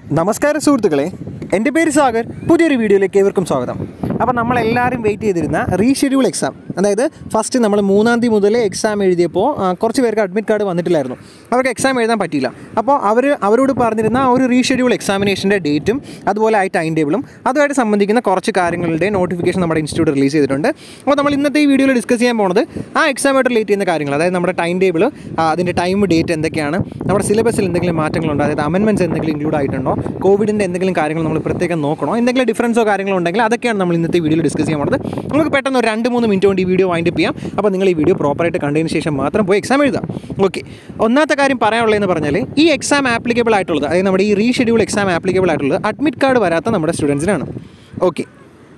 നമസ്കാരം സുഹൃത്തുക്കളെ എൻ്റെ പേര് സാഗർ പുതിയൊരു വീഡിയോയിലേക്ക് ഏവർക്കും സ്വാഗതം അപ്പോൾ നമ്മളെല്ലാവരും വെയിറ്റ് ചെയ്തിരുന്ന റീഷെഡ്യൂൾ എക്സാം അതായത് ഫസ്റ്റ് നമ്മൾ മൂന്നാം തീയതി മുതൽ എക്സാം എഴുതിയപ്പോൾ ആ, കുറച്ച് പേർക്ക് അഡ്മിറ്റ് കാർഡ് വന്നിട്ടില്ലായിരുന്നു അവർക്ക് എക്സാം എഴുതാൻ പറ്റിയില്ല അപ്പോൾ അവർ അവരോട് പറഞ്ഞിരുന്ന ആ ഒരു റീഷെഡ്യൂൾ എക്സാമിനേഷൻ്റെ ഡേറ്റും അതുപോലെ ആ ടൈം ടേബിളും അതുമായിട്ട് സംബന്ധിക്കുന്ന കുറച്ച് കാര്യങ്ങളുടെ നോട്ടിഫിക്കേഷൻ നമ്മുടെ ഇൻസ്റ്റിറ്റ്യൂട്ട് റിലീസ് ചെയ്തിട്ടുണ്ട് അപ്പോൾ നമ്മൾ ഇന്നത്തെ ഈ വീഡിയോയിൽ ഡിസ്കസ് ചെയ്യാൻ പോകുന്നത് ആ എക്സാമായിട്ട് റിലേറ്റ് ചെയ്യുന്ന കാര്യങ്ങൾ അതായത് നമ്മുടെ ടൈം ടേബിൾ അതിൻ്റെ ടൈം ഡേറ്റ് എന്തൊക്കെയാണ് നമ്മുടെ സിലബസിൽ എന്തെങ്കിലും മാറ്റങ്ങളുണ്ടോ അതായത് അമെൻമെൻറ്റ്സ് എന്തെങ്കിലും ഇൻക്ലൂഡ് ആയിട്ടുണ്ടോ കോവിഡിൻ്റെ എന്തെങ്കിലും കാര്യങ്ങൾ നമ്മൾ പ്രത്യേകം നോക്കണോ എന്തെങ്കിലും ഡിഫറൻസോ കാര്യങ്ങളോ ഉണ്ടെങ്കിൽ അതൊക്കെയാണ് നമ്മൾ ഇന്നത്തെ വീഡിയോയിൽ ഡിസ്കസ് ചെയ്യാൻ പോകുന്നത് നമുക്ക് പെട്ടെന്ന് ഒരു രണ്ട് മൂന്ന് മിനിറ്റ് കൊണ്ട് ഈ വീഡിയോ വൈൻഡപ്പ് ചെയ്യാം അപ്പോൾ നിങ്ങൾ ഈ വീഡിയോ പ്രോപ്പറായിട്ട് കണ്ടതിന് ശേഷം മാത്രം പോയി എക്സാം എഴുതാം ഓക്കെ ഒന്നാമത്തെ കാര്യം പറയാനുള്ളതെന്ന് പറഞ്ഞാൽ ഈ എക്സാം ആപ്ലിക്കബിൾ ആയിട്ടുള്ളത് അതായത് നമ്മുടെ ഈ റീഷെഡ്യൂൾ എക്സാം ആപ്ലിക്കബിൾ ആയിട്ടുള്ളത് അഡ്മിറ്റ് കാർഡ് വരാത്ത നമ്മുടെ സ്റ്റുഡൻസിനാണ് ഓക്കെ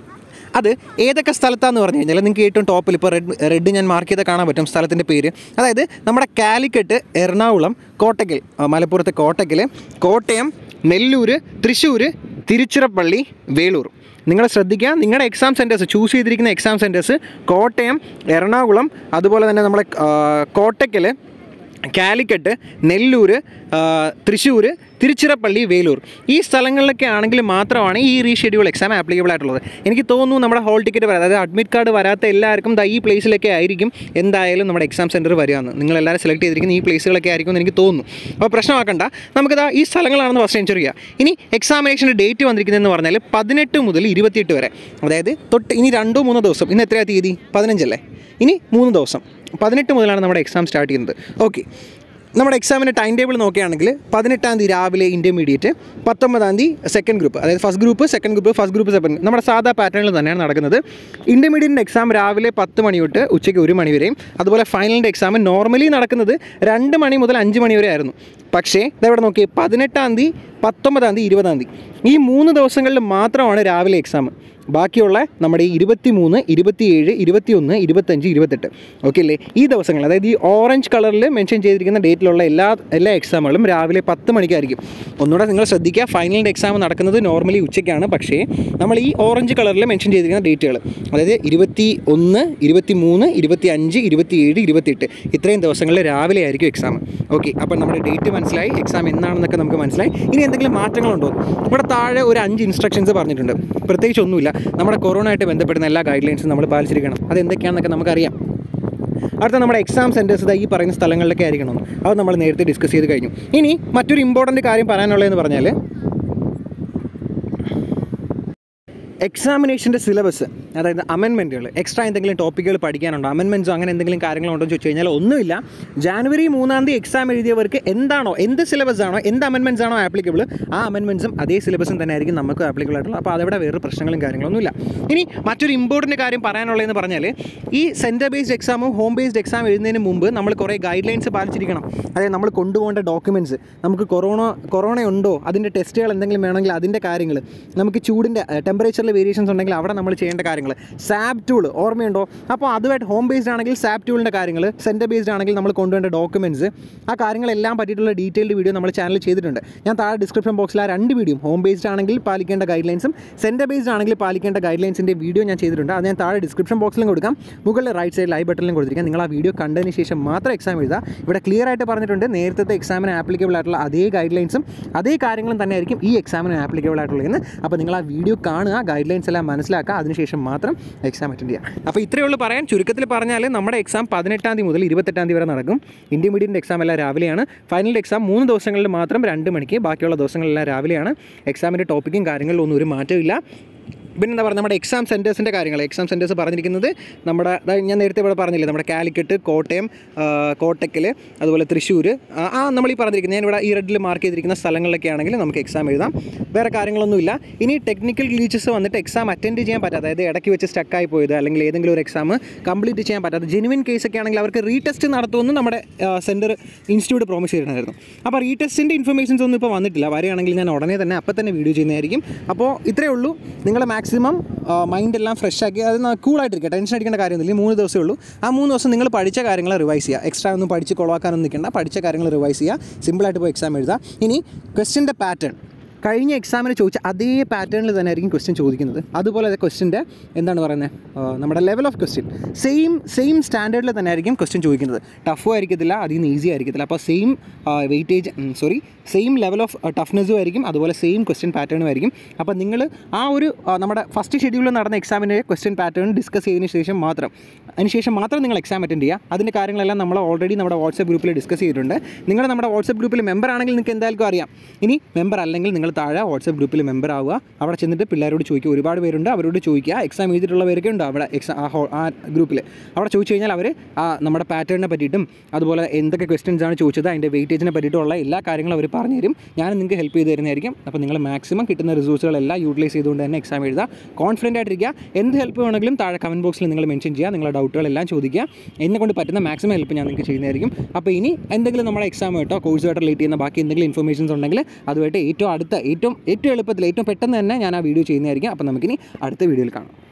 അത് ഏതൊക്കെ സ്ഥലത്താന്ന് പറഞ്ഞു കഴിഞ്ഞാൽ നിങ്ങൾക്ക് ഏറ്റവും ടോപ്പിൽ ഇപ്പോൾ റെഡ് റെഡ് ഞാൻ മാർക്ക് ചെയ്ത് കാണാൻ പറ്റും സ്ഥലത്തിൻ്റെ പേര് അതായത് നമ്മുടെ കാലിക്കറ്റ് എറണാകുളം കോട്ടയ്ക്കൽ ആ, മലപ്പുറത്തെ കോട്ടയ്ക്കൽ കോട്ടയം നെല്ലൂർ തൃശ്ശൂർ തിരുച്ചിറപ്പള്ളി വേളൂർ നിങ്ങൾ ശ്രദ്ധിക്കുക നിങ്ങളുടെ എക്സാം സെൻറ്റേഴ്സ് ചൂസ് ചെയ്തിരിക്കുന്ന എക്സാം സെൻറ്റേഴ്സ് കോട്ടയം എറണാകുളം അതുപോലെ തന്നെ നമ്മുടെ ആ, കോട്ടയ്ക്കൽ കാലിക്കറ്റ് നെല്ലൂർ തൃശ്ശൂർ തിരുച്ചിറപ്പള്ളി വേലൂർ ഈ സ്ഥലങ്ങളിലൊക്കെ ആണെങ്കിൽ മാത്രമാണ് ഈ റീഷെഡ്യൂൾ എക്സാം ആപ്ലിക്കബിൾ ആയിട്ടുള്ളത് എനിക്ക് തോന്നുന്നു നമ്മുടെ ഹോൾ ടിക്കറ്റ് വരാതെ അതായത് അഡ്മിറ്റ് കാർഡ് വരാത്ത എല്ലാവർക്കും ദാ ഈ പ്ലേസിലൊക്കെ ആയിരിക്കും എന്തായാലും നമ്മുടെ എക്സാം സെൻറ്റർ വരികയെന്ന് നിങ്ങളെല്ലാവരും സെലക്ട് ചെയ്തിരിക്കുന്ന ഈ പ്ലേസുകളൊക്കെ ആയിരിക്കും എന്ന് എനിക്ക് തോന്നുന്നു അപ്പോൾ പ്രശ്നമാക്കണ്ട നമുക്കിതാ ഈ സ്ഥലങ്ങളാണെന്ന് ഫസ്റ്റ് എൻഷുർ ചെയ്യുക ഇനി എക്സാമിനേഷൻ്റെ ഡേറ്റ് വന്നിരിക്കുന്നതെന്ന് പറഞ്ഞാൽ പതിനെട്ട് മുതൽ ഇരുപത്തിയെട്ട് വരെ അതായത് തൊട്ട് ഇനി രണ്ടോ മൂന്നോ ദിവസം ഇന്ന് എത്രയാണ് തീയതി പതിനഞ്ചല്ലേ ഇനി മൂന്ന് ദിവസം പതിനെട്ട് മുതലാണ് നമ്മുടെ എക്സാം സ്റ്റാർട്ട് ചെയ്യുന്നത് ഓക്കെ നമ്മുടെ എക്സാമിൻ്റെ ടൈം ടേബിൾ നോക്കുകയാണെങ്കിൽ പതിനെട്ടാം തീയതി രാവിലെ ഇൻ്റർമീഡിയറ്റ് പത്തൊമ്പതാം തീയതി സെക്കൻഡ് ഗ്രൂപ്പ് അതായത് first group second group first group second നമ്മുടെ സാധാ പാറ്റേണിൽ തന്നെയാണ് നടക്കുന്നത് ഇൻ്റർമീഡിയറ്റിൻ്റെ എക്സാം രാവിലെ പത്ത് മണി തൊട്ട് ഉച്ചയ്ക്ക് ഒരു മണി വരെയും അതുപോലെ ഫൈനലിൻ്റെ എക്സാം നോർമലി നടക്കുന്നത് രണ്ട് മണി മുതൽ അഞ്ച് മണി വരെ ആയിരുന്നു പക്ഷേ ഇതെവിടെ നോക്കി പതിനെട്ടാം തീയതി പത്തൊമ്പതാം തീയതി ഇരുപതാം തീയതി ഈ മൂന്ന് ദിവസങ്ങളിൽ മാത്രമാണ് രാവിലെ എക്സാം ബാക്കിയുള്ള നമ്മുടെ ഈ ഇരുപത്തി മൂന്ന് ഇരുപത്തിയേഴ് ഇരുപത്തിയൊന്ന് ഇരുപത്തഞ്ച് ഇരുപത്തെട്ട് ഓക്കെ അല്ലേ ഈ ദിവസങ്ങൾ അതായത് ഈ ഓറഞ്ച് കളറിൽ മെൻഷൻ ചെയ്തിരിക്കുന്ന ഡേറ്റിലുള്ള എല്ലാ എല്ലാ എക്സാമുകളും രാവിലെ പത്ത് മണിക്കായിരിക്കും ഒന്നുകൂടെ നിങ്ങൾ ശ്രദ്ധിക്കുക ഫൈനലിൻ്റെ എക്സാം നടക്കുന്നത് നോർമലി ഉച്ചയ്ക്കാണ് പക്ഷേ നമ്മൾ ഈ ഓറഞ്ച് കളറിൽ മെൻഷൻ ചെയ്തിരിക്കുന്ന ഡേറ്റുകൾ അതായത് ഇരുപത്തി ഒന്ന് ഇരുപത്തി മൂന്ന് ഇരുപത്തി അഞ്ച് ഇരുപത്തിയേഴ് ഇരുപത്തിയെട്ട് ഇത്രയും ദിവസങ്ങളിൽ രാവിലെ ആയിരിക്കും എക്സാം ഓക്കെ അപ്പോൾ നമ്മുടെ ഡേറ്റ് മനസ്സിലായി എക്സാം എന്നാണെന്നൊക്കെ നമുക്ക് മനസ്സിലായി ഇനി എന്തെങ്കിലും മാറ്റങ്ങളുണ്ടോ ഇവിടെ താഴെ ഒരു അഞ്ച് ഇൻസ്ട്രക്ഷൻസ് പറഞ്ഞിട്ടുണ്ട് പ്രത്യേകിച്ച് ഒന്നുമില്ല നമ്മുടെ കൊറോണ ആയിട്ട് ബന്ധപ്പെടുന്ന എല്ലാ ഗൈഡ് ലൈൻസും നമ്മൾ പാലിച്ചിരിക്കണം അത് എന്തൊക്കെയാണെന്നൊക്കെ നമുക്കറിയാം അടുത്ത നമ്മുടെ എക്സാം സെൻറ്റേഴ്സ് ഈ പറയുന്ന സ്ഥലങ്ങളിലൊക്കെ ആയിരിക്കണം അത് നമ്മൾ നേരത്തെ ഡിസ്കസ് ചെയ്ത് കഴിഞ്ഞു ഇനി മറ്റൊരു ഇമ്പോർട്ടൻറ്റ് കാര്യം പറയാനുള്ളതെന്ന് പറഞ്ഞാൽ എക്സാമിനേഷൻ്റെ സിലബസ് അതായത് അമെൻമെൻറ്റുകൾ എക്സ്ട്രാ എന്തെങ്കിലും ടോപ്പിക്കുകൾ പഠിക്കാനുണ്ടോ അമെൻമെൻറ്റ്സോ അങ്ങനെ എന്തെങ്കിലും കാര്യങ്ങളുണ്ടോ എന്ന് ചോദിച്ചു കഴിഞ്ഞാൽ ഒന്നുമില്ല ജാനുവരി മൂന്നാം തീയതി എക്സാം എഴുതിയവർക്ക് എന്താണോ എന്ത് സിലബസ് ആണോ എന്ത് അമെൻമെൻറ്റ്സ് ആണോ ആപ്ലിക്കബിൾ ആ അമെൻമെൻറ്റ്സും അതേ സിലബസും തന്നെ ആയിരിക്കും നമുക്ക് ആപ്ലിക്കബിൾ ആയിട്ടുള്ളത് അപ്പോൾ അതവിടെ വേറെ പ്രശ്നങ്ങളും കാര്യങ്ങളൊന്നുമില്ല ഇനി മറ്റൊരു ഇമ്പോർട്ടൻറ്റ് കാര്യം പറയാനുള്ളതെന്ന് പറഞ്ഞാൽ ഈ സെൻറ്റർ ബേസ്ഡ് എക്സാമും ഹോം ബേസ്ഡ് എക്സാം എഴുതുന്നതിന് മുമ്പ് നമ്മൾ കുറേ ഗൈഡ് ലൈൻസ് പാലിച്ചിരിക്കണം അതായത് നമ്മൾ കൊണ്ടുപോകേണ്ട ഡോക്യുമെൻറ്റ്സ് നമുക്ക് കൊറോണ കൊറോണ ഉണ്ടോ അതിൻ്റെ ടെസ്റ്റുകൾ എന്തെങ്കിലും വേണമെങ്കിൽ അതിൻ്റെ കാര്യങ്ങൾ നമുക്ക് ചൂടിൻ്റെ ടെമ്പറേച്ചറിൽ വേരിയേഷൻസ് ഉണ്ടെങ്കിൽ അവിടെ നമ്മൾ ചെയ്യേണ്ട കാര്യങ്ങൾ സാബ് ടൂൾ ഓർമ്മയുണ്ടോ അപ്പോൾ അതുമായിട്ട് ഹോം ബേസ്ഡ് ആണെങ്കിൽ സാബ് ടൂളിൻ്റെ കാര്യങ്ങൾ സെൻറ്റർ ബേസ്ഡ് ആണെങ്കിൽ നമ്മൾ കൊണ്ടുവേണ്ട ഡോക്യുമെൻറ്റ്സ് ആ കാര്യങ്ങളെല്ലാം പറ്റിയിട്ടുള്ള ഡീറ്റെയിൽഡ് വീഡിയോ നമ്മൾ ചാനൽ ചെയ്തിട്ടുണ്ട് ഞാൻ താഴെ ഡിസ്ക്രിപ്ഷൻ ബോക്സിൽ ആ രണ്ട് വീഡിയോ ഹോം ബേസ്ഡ് ആണെങ്കിൽ പാലിക്കേണ്ട ഗൈഡ് ലൈൻസും സെൻറ്റർ ബേസ്ഡ് ആണെങ്കിൽ പാലിക്കേണ്ട ഗൈഡ് ലൈൻസിൻ്റെ വീഡിയോ ഞാൻ ചെയ്തിട്ടുണ്ട് അത് ഞാൻ താഴെ ഡിസ്ക്രിപ്ഷൻ ബോക്സിലും കൊടുക്കാം മുകളിൽ റൈറ്റ് സൈഡിൽ ഐ ബട്ടണിലും കൊടുത്തിരിക്കാം നിങ്ങൾ ആ വീഡിയോ കണ്ടതിന് ശേഷം മാത്രം എക്സാം എഴുതുക ഇവിടെ ക്ലിയർ ആയിട്ട് പറഞ്ഞിട്ടുണ്ട് നേരത്തെ എക്സാമിന് ആപ്ലിക്കബിൾ ആയിട്ടുള്ള അതേ ഗൈഡ് ലൈൻസും അതേ കാര്യങ്ങളും തന്നെ ആയിരിക്കും ഈ എക്സാമിന് ആപ്ലിക്കബിൾ ആയിട്ടുള്ളതെന്ന് അപ്പോൾ നിങ്ങൾ ആ വീഡിയോ കാണുക ഗൈഡ് ലൈൻസ് എല്ലാം മനസ്സിലാക്കുക അതിനുശേഷം മാത്രം എക്സാം അറ്റൻഡ് ചെയ്യുക അപ്പോൾ ഇത്രയേ ഉള്ളൂ പറയാൻ ചുരുക്കത്തിൽ പറഞ്ഞാൽ നമ്മുടെ എക്സാം പതിനെട്ടാം തീയതി മുതൽ ഇരുപത്തെട്ടാം തീയതി വരെ നടക്കും ഇൻ്റർമീഡിയറ്റ് എക്സാം എല്ലാം രാവിലെയാണ് ഫൈനൽ എക്സാം മൂന്ന് ദിവസങ്ങളിൽ മാത്രം രണ്ട് മണിക്ക് ബാക്കിയുള്ള ദിവസങ്ങളെല്ലാം രാവിലെയാണ് എക്സാമിൻ്റെ ടോപ്പിക്കും കാര്യങ്ങളിലും ഒന്നും ഒരു മാറ്റമില്ല പിന്നെ എന്താ പറയുക നമ്മുടെ എക്സാം സെൻറ്റേഴ്സിൻ്റെ കാര്യങ്ങൾ എക്സാം സെൻറ്റേഴ്സ് പറഞ്ഞിരിക്കുന്നത് നമ്മുടെ അതായത് ഞാൻ നേരത്തെ ഇവിടെ പറഞ്ഞില്ലേ നമ്മുടെ കാലിക്കറ്റ് കോട്ടയം ആ, കോട്ടക്കൽ അതുപോലെ തൃശ്ശൂർ ആ ആ നമ്മൾ ഈ പറഞ്ഞിരിക്കുന്നത് ഞാൻ ഇവിടെ ഈ റെഡിൽ മാർക്ക് ചെയ്തിരിക്കുന്ന സ്ഥലങ്ങളിലൊക്കെ ആണെങ്കിൽ നമുക്ക് എക്സാം എഴുതാം വേറെ കാര്യങ്ങളൊന്നുമില്ല ഇനി ടെക്നിക്കൽ ഗ്ലീച്ചസ് വന്നിട്ട് എക്സാം അറ്റൻഡ് ചെയ്യാൻ പറ്റാത്ത അതായത് ഇടയ്ക്ക് വെച്ച് സ്റ്റക്കായി പോയത് അല്ലെങ്കിൽ ഏതെങ്കിലും ഒരു എക്സാം കംപ്ലീറ്റ് ചെയ്യാൻ പറ്റാത്ത ജെനുവിൻ കേസൊക്കെ ആണെങ്കിൽ അവർക്ക് റീടെസ്റ്റ് നടത്തുമെന്ന് നമ്മുടെ സെൻറ്റർ ഇൻസ്റ്റിറ്റ്യൂട്ട് പ്രോമിസ് ചെയ്തിട്ടുണ്ടായിരുന്നു അപ്പോൾ റീടെസ്റ്റിൻ്റെ ഇൻഫർമേഷൻസ് ഒന്നും ഇപ്പോൾ വന്നിട്ടില്ല വരികയാണെങ്കിൽ ഞാൻ ഉടനെ തന്നെ അപ്പം തന്നെ വീഡിയോ ചെയ്യുന്നതായിരിക്കും അപ്പോൾ ഇത്രയേ ഉള്ളൂ നിങ്ങൾ മാക്സിമം മൈൻഡ് എല്ലാം ഫ്രഷ് ആക്കി അത് കൂളായിട്ടിരിക്കുക ടെൻഷൻ അടിക്കേണ്ട കാര്യമൊന്നുമില്ല ഈ മൂന്ന് ദിവസമേ ഉള്ളൂ ആ മൂന്ന് ദിവസം നിങ്ങൾ പഠിച്ച കാര്യങ്ങൾ റിവൈസ് ചെയ്യുക എക്സ്ട്രാ ഒന്നും പഠിച്ച് കൊളവാക്കാനൊന്നും നിൽക്കേണ്ട പഠിച്ച കാര്യങ്ങൾ റിവൈസ് ചെയ്യുക സിമ്പിളായിട്ട് പോയി എക്സാം എഴുതുക ഇനി ക്വസ്റ്റ്യൻ്റെ പാറ്റേൺ കഴിഞ്ഞ എക്സാമിന് ചോദിച്ച അതേ പാറ്റേണിൽ തന്നെ ആയിരിക്കും ക്വസ്റ്റ്യൻ ചോദിക്കുന്നത് അതുപോലെ ക്വസ്റ്റ്യൻ്റെ എന്താണ് പറയുന്നത് ആ, നമ്മുടെ level of question same same സ്റ്റാൻഡേർഡിൽ തന്നെ ആയിരിക്കും ക്വസ്റ്റ്യൻ ചോദിക്കുന്നത് ടഫും ആയിരിക്കത്തില്ല അതിൽ നിന്ന് ഈസി ആയിരിക്കത്തില്ല അപ്പോൾ same weightage sorry same level of ടഫ്നെസ്സും ആയിരിക്കും അതുപോലെ സെയിം ക്വസ്റ്റ്യൻ പാറ്റേണും ആയിരിക്കും അപ്പോൾ നിങ്ങൾ ആ ഒരു ആ, നമ്മുടെ ഫസ്റ്റ് ഷെഡ്യൂളിൽ നടന്ന എക്സാമിൻ്റെ ക്വസ്റ്റ്യൻ പാറ്റേൺ ഡിസ്കസ് ചെയ്തതിന് ശേഷം മാത്രം അതിനുശേഷം മാത്രം നിങ്ങൾ എക്സാം അറ്റൻഡ് ചെയ്യുക അതിൻ്റെ കാര്യങ്ങളെല്ലാം നമ്മൾ ഓൾറെഡി നമ്മുടെ വാട്സപ്പ് ഗ്രൂപ്പിൽ ഡിസ്കസ് ചെയ്തിട്ടുണ്ട് നിങ്ങൾ നമ്മുടെ വാട്സപ്പ് ഗ്രൂപ്പിൽ മെമ്പർ ആണെങ്കിൽ നിങ്ങൾക്ക് എന്തായാലും അറിയാം ഇനി മെമ്പർ അല്ലെങ്കിൽ നിങ്ങൾ താഴെ വാട്സപ്പ് ഗ്രൂപ്പിൽ മെമ്പർ ആവുക അവിടെ ചെന്നിട്ട് പിള്ളേരോട് ചോദിക്കുക ഒരുപാട് പേരുണ്ട് അവരോട് ചോദിക്കുക എക്സാം എഴുതിയിട്ടുള്ളവരൊക്കെ ഉണ്ട് അവിടെ എക്സാം ആ ഹോ ആ ഗ്രൂപ്പിൽ അവിടെ ചോദിച്ചു കഴിഞ്ഞാൽ അവർ ആ നമ്മുടെ പാറ്റേണിനെ പറ്റിയിട്ടും അതുപോലെ എന്തൊക്കെ ക്വസ്റ്റ്യൻസ് ആണ് ചോദിച്ചത് അതിൻ്റെ വെയിറ്റേജിനെ പറ്റിയിട്ടുള്ള എല്ലാ കാര്യങ്ങളും അവർ പറഞ്ഞു തരും ഞാൻ നിങ്ങൾക്ക് ഹെൽപ്പ് ചെയ്ത് തരുന്നതായിരിക്കും അപ്പോൾ നിങ്ങൾ മാക്സിമം കിട്ടുന്ന റിസോഴ്സുകളെല്ലാം യൂട്ടിലൈസ് ചെയ്തുകൊണ്ട് തന്നെ എക്സാം എഴുതുക കോൺഫിഡൻ്റ് ആയിട്ടിരിക്കുക എന്ത് ഹെൽപ്പ് വേണമെങ്കിലും താഴെ കമൻറ്റ് ബോക്സിൽ നിങ്ങൾ മെൻഷൻ ചെയ്യുക നിങ്ങളുടെ ഡൗട്ടുകളെല്ലാം ചോദിക്കുക എന്നെ കൊണ്ട് പറ്റുന്ന മാക്സിമം ഹെൽപ്പ് ഞാൻ നിങ്ങൾക്ക് ചെയ്യുന്നതായിരിക്കും അപ്പോൾ ഇനി എന്തെങ്കിലും നമ്മുടെ എക്സാം കേട്ടോ കോഴ്സുമായിട്ട് റിലേറ്റ് ചെയ്യുന്ന ബാക്കി എന്തെങ്കിലും ഇൻഫർമേഷൻസ് ഉണ്ടെങ്കിൽ അതുമായിട്ട് ഏറ്റവും അടുത്ത ഏറ്റവും ഏറ്റവും എളുപ്പത്തിൽ ഏറ്റവും പെട്ടെന്ന് തന്നെ ഞാൻ ആ വീഡിയോ ചെയ്യുന്നതായിരിക്കും അപ്പോൾ നമുക്കിനി അടുത്ത വീഡിയോയിൽ കാണാം